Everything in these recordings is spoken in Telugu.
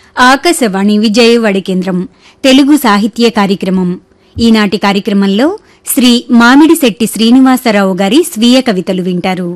ఆకాశవాణి విజయవాడ కేంద్రం తెలుగు సాహిత్య కార్యక్రమం ఈనాటి కార్యక్రమంలో శ్రీ మామిడిశెట్టి శ్రీనివాసరావు గారి స్వీయ కవితలు వింటారు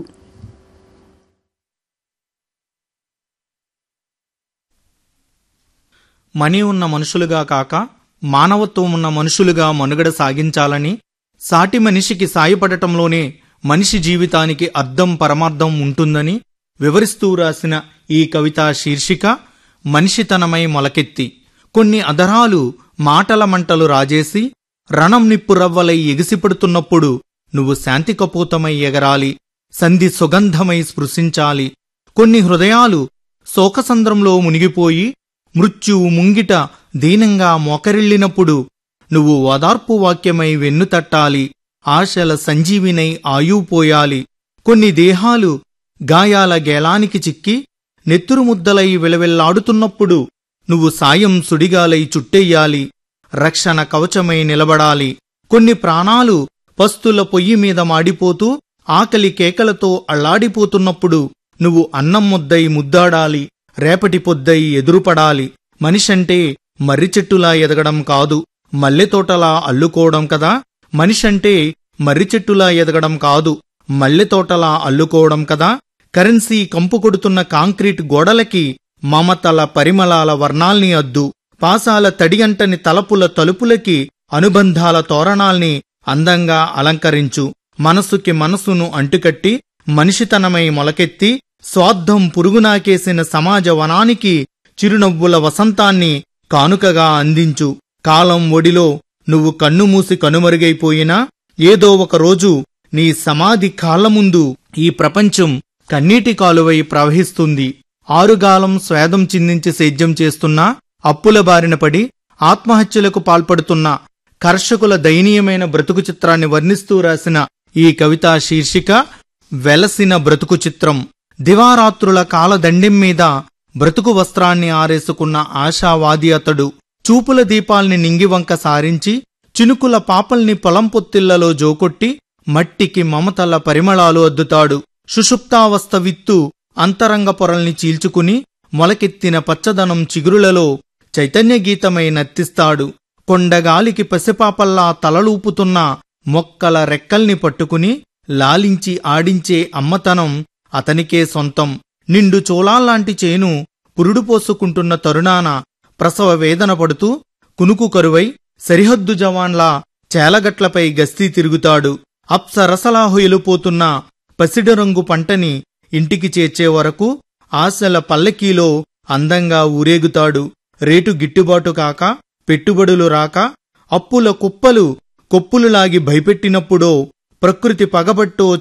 మనీ ఉన్న మనుషులుగా కాక మానవత్వం ఉన్న మనుషులుగా మనుగడ సాగించాలని సాటి మనిషికి సాయపడటంలోనే మనిషి జీవితానికి అర్థం పరమార్థం ఉంటుందని వివరిస్తూ రాసిన ఈ కవిత శీర్షిక మనిషితనమై మొలకెత్తి కొన్ని అధరాలు మాటల మంటలు రాజేసి రణం నిప్పు రవ్వలై ఎగిసిపడుతున్నప్పుడు నువ్వు శాంతి కపోతమై ఎగరాలి సంధి సుగంధమై స్పృశించాలి కొన్ని హృదయాలు శోకసంద్రంలో మునిగిపోయి మృత్యువు ముంగిట దీనంగా మోకరిల్లినప్పుడు నువ్వు ఓదార్పు వాక్యమై వెన్నుతట్టాలి ఆశల సంజీవినై ఆయుపోయాలి కొన్ని దేహాలు గాయాల గేలానికి చిక్కి నెత్తురు ముద్దలై విలవిల్లాడుతున్నప్పుడు నువ్వు సాయం సుడిగాలై చుట్టెయ్యాలి రక్షణ కవచమై నిలబడాలి కొన్ని ప్రాణాలు పస్తుల పొయ్యి మీద మాడిపోతూ ఆకలి కేకలతో అల్లాడిపోతున్నప్పుడు నువ్వు అన్నం ముద్దై ముద్దాడాలి రేపటి పొద్దై ఎదురుపడాలి మనిషంటే మర్రి చెట్టులా ఎదగడం కాదు మల్లెతోటలా అల్లుకోవడం కదా మనిషంటే మర్రి చెట్టులా ఎదగడం కాదు మల్లెతోటలా అల్లుకోవడం కదా కరెన్సీ కంపు కొడుతున్న కాంక్రీట్ గోడలకి మమతల పరిమళాల వర్ణాల్ని అద్దు పాసాల తడిగంటని తలపుల తలుపులకి అనుబంధాల తోరణాల్ని అందంగా అలంకరించు మనసుకి మనసును అంటుకట్టి మనిషితనమై మొలకెత్తి స్వార్థం పురుగునాకేసిన సమాజ వనానికి చిరునవ్వుల వసంతాన్ని కానుకగా అందించు కాలం ఒడిలో నువ్వు కన్నుమూసి కనుమరుగైపోయినా ఏదో ఒక రోజు నీ సమాధి కాళ్ల ముందు ఈ ప్రపంచం కన్నీటి కాలువై ప్రవహిస్తుంది ఆరుగాలం స్వేదం చిందించి సేద్యం చేస్తున్నా అప్పుల బారిన పడి ఆత్మహత్యలకు పాల్పడుతున్న కర్షకుల దయనీయమైన బ్రతుకు చిత్రాన్ని వర్ణిస్తూ రాసిన ఈ కవితా శీర్షిక వెలసిన బ్రతుకు చిత్రం దివారాత్రుల కాలదండెం మీద బ్రతుకు వస్త్రాన్ని ఆరేసుకున్న ఆశావాది అతడు చూపుల దీపాల్ని నింగివంక సారించి చినుకుల పాపల్ని పొలం పొత్తిళ్లలో జోకొట్టి మట్టికి మమతల పరిమళాలు అద్దుతాడు సుషుప్తావస్థ విత్తు అంతరంగ పొరల్ని చీల్చుకుని మొలకెత్తిన పచ్చదనం చిగురులలో చైతన్య గీతమై నర్తిస్తాడు కొండగాలికి పసిపాపల్లా తలలూపుతున్న మొక్కల రెక్కల్ని పట్టుకుని లాలించి ఆడించే అమ్మతనం అతనికే సొంతం నిండు చోళాల్లాంటి చేను పురుడు పోసుకుంటున్న తరుణాన ప్రసవ వేదన పడుతూ కునుకు కరువై సరిహద్దు జవాన్లా చేలగట్లపై గస్తీ తిరుగుతాడు అప్సరసలా హొయలుపోతున్న పసిడరంగు పంటని ఇంటికి చేర్చే వరకు ఆశల పల్లకీలో అందంగా ఊరేగుతాడు రేటు గిట్టుబాటు కాక పెట్టుబడులు రాక అప్పుల కుప్పలు కొప్పులు లాగి భయపెట్టినప్పుడో ప్రకృతి పగబట్టో